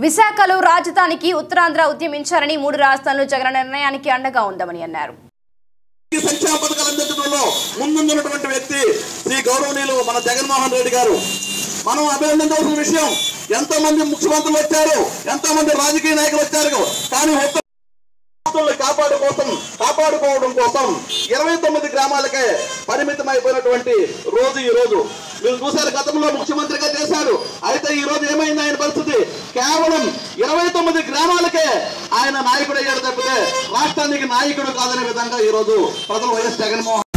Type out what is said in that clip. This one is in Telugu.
విశాఖలో రాజధానికి ఉత్తరాంధ్ర ఉద్యమించారని మూడు రాజధానులు జగన్ నిర్ణయానికి అండగా ఉందామని అన్నారు ఈ సంక్షేమ పథకాలు అందించడంలో ముందున్నటువంటి వ్యక్తి శ్రీ గౌరవనీయులు మన జగన్మోహన్ రెడ్డి గారు మనం అభినందించవలసిన విషయం ఎంతో మంది ముఖ్యమంత్రులు వచ్చారు ఎంతో మంది రాజకీయ నాయకులు వచ్చారు కానీ ఒక్క రాష్ట్రాలను కాపాడు కోసం కాపాడుకోవడం కోసం ఇరవై తొమ్మిది గ్రామాలకే పరిమితం అయిపోయినటువంటి రోజు ఈ రోజు మీరు చూశారు గతంలో ముఖ్యమంత్రిగా చేశారు అయితే ఈ రోజు ఏమైంది ఆయన పరిస్థితి కేవలం ఇరవై తొమ్మిది గ్రామాలకే ఆయన నాయకుడు అయ్యాడు తప్పితే రాష్ట్రానికి నాయకుడు కాదనే విధంగా ఈ రోజు ప్రజలు వైఎస్ జగన్మోహన్